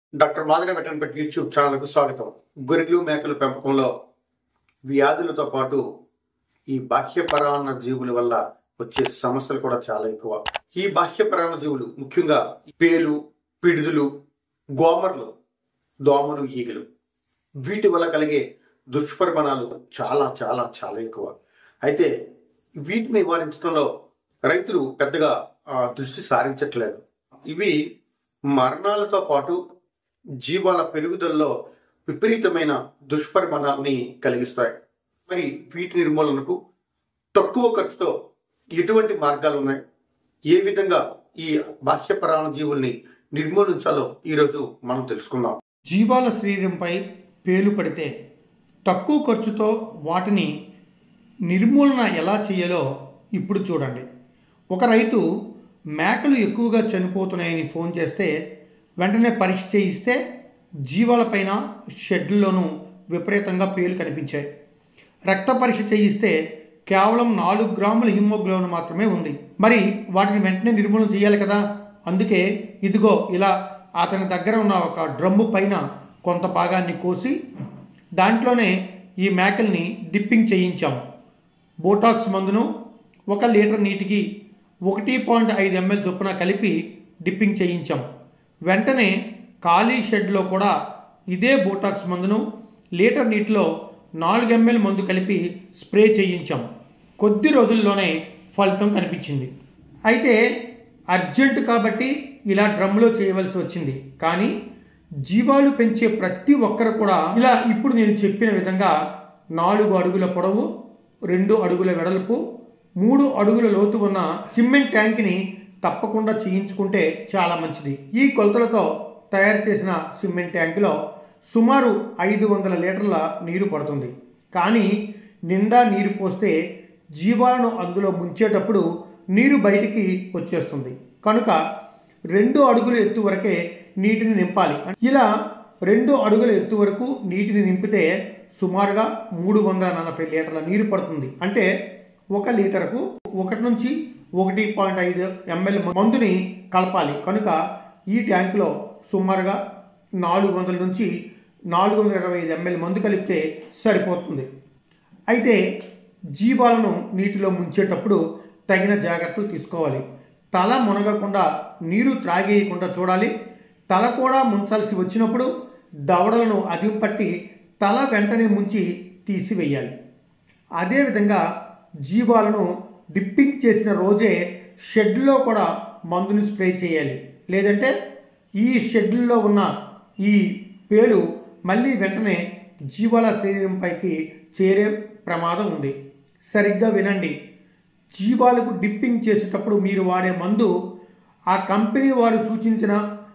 doctor మాదిన veterinary YouTube ఛానల్కు స్వాగతం గొర్రెలు మేకల పెంపకంలో వ్యాధులతో పాటు ఈ బాహ్య పరాన్న జీవుల వల్ల వచ్చే సమస్యలు కూడా చాలా ఎక్కువ ఈ బాహ్య పరాన్న జీవులు ముఖ్యంగా పేలు పిడుదులు గోమర్లు దోమలు ఈగలు వీటి వల్ల కలిగే దుష్పరిమాణాలు చాలా చాలా చాలా ఎక్కువ అయితే వీటిని నివారించడంలో రైతులు పెద్దగా ఆ, దృష్టి సారించట్లేదు ఇవి మరణాలతో పాటు జీవాల పెరుగుదలలో విపరీతమైన దుష్పరిమాణాన్ని కలిగిస్తాయి మరి వీటి నిర్మూలనకు తక్కువ ఖర్చుతో ఎటువంటి మార్గాలు ఉన్నాయి ఏ విధంగా ఈ బాహ్య పరాణ జీవుల్ని నిర్మూలించాలో ఈరోజు మనం తెలుసుకుందాం జీవాల శరీరంపై పేలు పడితే తక్కువ ఖర్చుతో వాటిని నిర్మూలన ఎలా చేయాలో ఇప్పుడు చూడండి ఒక రైతు మేకలు ఎక్కువగా చనిపోతున్నాయని ఫోన్ చేస్తే వెంటనే పరీక్ష చేయిస్తే జీవాలపైన షెడ్లలోనూ విపరీతంగా పేలు కనిపించాయి రక్త పరీక్ష చేయిస్తే కేవలం నాలుగు గ్రాముల హిమోగ్లోబిన్ మాత్రమే ఉంది మరి వాటిని వెంటనే నిర్మూలన చేయాలి కదా అందుకే ఇదిగో ఇలా అతని దగ్గర ఉన్న ఒక డ్రమ్ము పైన కొంత భాగాన్ని కోసి దాంట్లోనే ఈ మేకల్ని డిప్పింగ్ చేయించాం బోటాక్స్ మందును ఒక లీటర్ నీటికి ఒకటి పాయింట్ ఐదు ఎంఎల్ చొప్పున కలిపి డిప్పింగ్ చేయించాం వెంటనే ఖాళీ షెడ్లో కూడా ఇదే బోటాక్స్ మందును లీటర్ నీటిలో నాలుగు ఎంఎల్ మందు కలిపి స్ప్రే చేయించాం కొద్ది రోజుల్లోనే ఫలితం కనిపించింది అయితే అర్జెంటు కాబట్టి ఇలా డ్రమ్లో చేయవలసి వచ్చింది కానీ జీవాలు పెంచే ప్రతి ఒక్కరు కూడా ఇలా ఇప్పుడు నేను చెప్పిన విధంగా నాలుగు అడుగుల పొడవు రెండు అడుగుల వెడల్పు మూడు అడుగుల లోతు ఉన్న సిమెంట్ ట్యాంక్ని తప్పకుండా చేయించుకుంటే చాలా మంచిది ఈ కొలతలతో తయారు చేసిన సిమెంట్ ట్యాంకులో సుమారు ఐదు వందల లీటర్ల నీరు పడుతుంది కానీ నిండా నీరు పోస్తే జీవాలను అందులో ముంచేటప్పుడు నీరు బయటికి వచ్చేస్తుంది కనుక రెండు అడుగుల ఎత్తు వరకే నీటిని నింపాలి ఇలా రెండు అడుగుల ఎత్తు వరకు నీటిని నింపితే సుమారుగా మూడు వందల నలభై లీటర్ల నీరు పడుతుంది అంటే ఒక లీటర్కు ఒకటి నుంచి ఒకటి పాయింట్ ఐదు ఎంఎల్ మందుని కలపాలి కనుక ఈ ట్యాంకులో సుమారుగా నాలుగు వందల నుంచి నాలుగు వందల ఇరవై ఐదు ఎంఎల్ మందు కలిపితే సరిపోతుంది అయితే జీవాలను నీటిలో ముంచేటప్పుడు తగిన జాగ్రత్తలు తీసుకోవాలి తల మునగకుండా నీరు త్రాగేయకుండా చూడాలి తల కూడా ముంచాల్సి వచ్చినప్పుడు దవడలను అదింపట్టి తల వెంటనే ముంచి తీసివేయాలి అదేవిధంగా జీవాలను డిప్పింగ్ చేసిన రోజే షెడ్లో కూడా మందుని స్ప్రే చేయాలి లేదంటే ఈ షెడ్లలో ఉన్న ఈ పేలు మళ్ళీ వెంటనే జీవాల శరీరంపైకి చేరే ప్రమాదం ఉంది సరిగ్గా వినండి జీవాలకు డిప్పింగ్ చేసేటప్పుడు మీరు వాడే మందు ఆ కంపెనీ వారు సూచించిన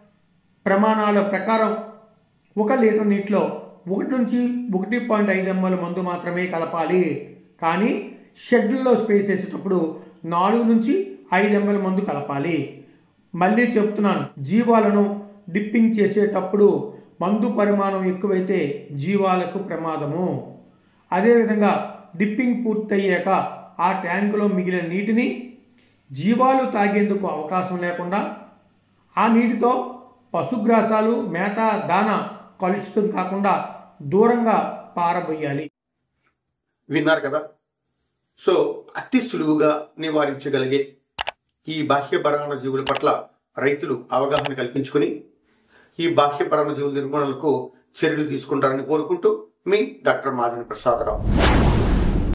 ప్రమాణాల ప్రకారం ఒక లీటర్ నీటిలో ఒకటి నుంచి ఒకటి పాయింట్ ఐదు ఎంఎల్ మందు మాత్రమే కలపాలి కానీ షెడ్లలో స్ప్రే చేసేటప్పుడు నాలుగు నుంచి ఐదు ఎంఎల్ మందు కలపాలి మళ్ళీ చెప్తున్నాను జీవాలను డిప్పింగ్ చేసేటప్పుడు మందు పరిమాణం ఎక్కువైతే జీవాలకు ప్రమాదము అదేవిధంగా డిప్పింగ్ పూర్తయ్యాక ఆ ట్యాంకులో మిగిలిన నీటిని జీవాలు తాగేందుకు అవకాశం లేకుండా ఆ నీటితో పశుగ్రాసాలు మేత దాన కలుషితం కాకుండా దూరంగా పారబోయాలి విన్నారు కదా సో అతి సులువుగా నివారించగలిగే ఈ బాహ్య పరాణ జీవుల పట్ల రైతులు అవగాహన కల్పించుకుని ఈ బాహ్య పరాణ జీవుల నిర్మూలనకు చర్యలు తీసుకుంటారని కోరుకుంటూ మీ డాక్టర్ మాదిన ప్రసాదరావు